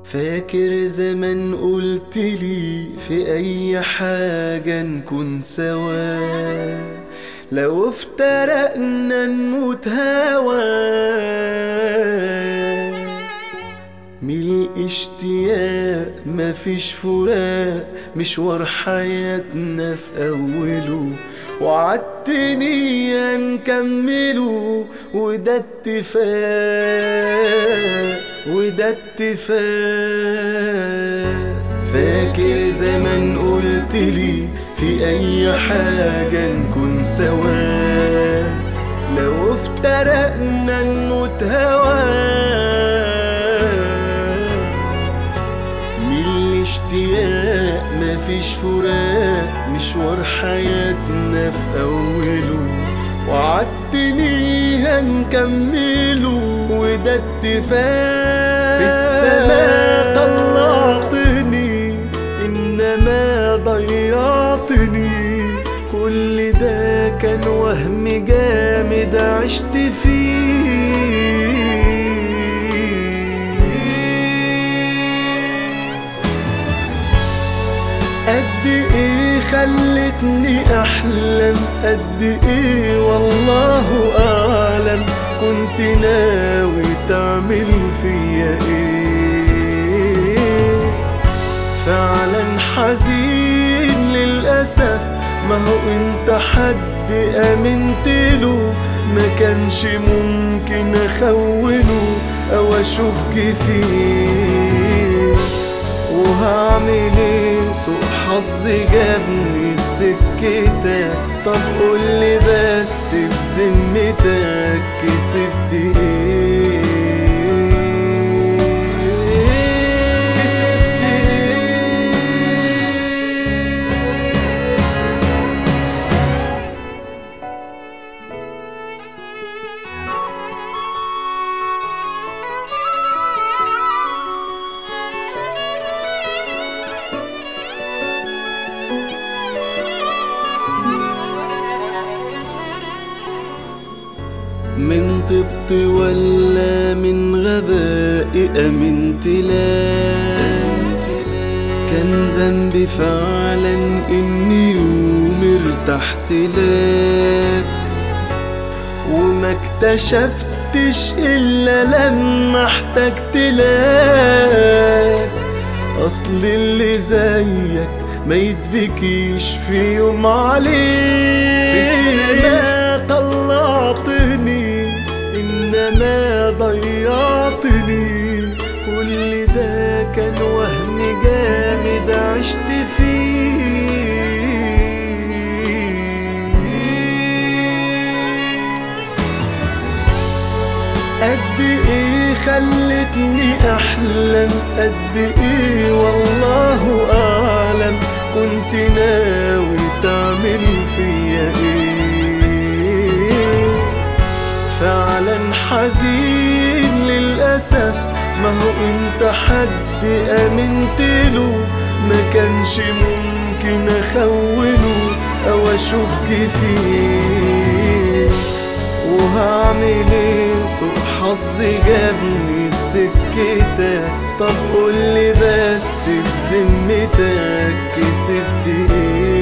فاكر زمان قلتلي في اي حاجة نكون سوا لو افترقنا نموت هوا من الاشتياق مفيش فراق مشوار حياتنا في اوله وعدتني هنكمله وده اتفاق وده اتفاق فاكر زمان قلتلي في اي حاجة نكون سوا لو افترقنا نموت هوا من الاشتياق مفيش فراق مشوار حياتنا في اوله وعدتني هنكمله وده اتفاق في السماء طلعتني انما ضيعتني كل ده كان وهم جامد عشت فيه قد ايه خلتني احلم قد ايه والله اعلم كنت ناوي تعمل فيا ايه فعلا حزين للاسف ما هو انت حد امنت له ما كانش ممكن اخونه او اشك فيه وهعمل ايه سوء حظي جابني في سكتك طب قولي بس بذمتك كسبت ايه كسبت ايه من طبط ولا من غباء أمنت لك كان ذنبي فعلا إني يوم ارتحت لك وما اكتشفتش إلا لما احتجت لك أصل اللي زيك ما يتبكيش في يوم عليك في السماء طلعتني إنما ضيعتني كل ده كان وهم جامد عشت فيه قد ايه خلتني احلم قد ايه والله اعلم كنت ناوي تعمل فيا ايه فعلا حزين للاسف ما هو انت حد امنت له ما كانش ممكن اخونه او اشك فيه وهعمل ايه سوء حظي جابني في سكتك طب قولي بس بذمتك كسبت ايه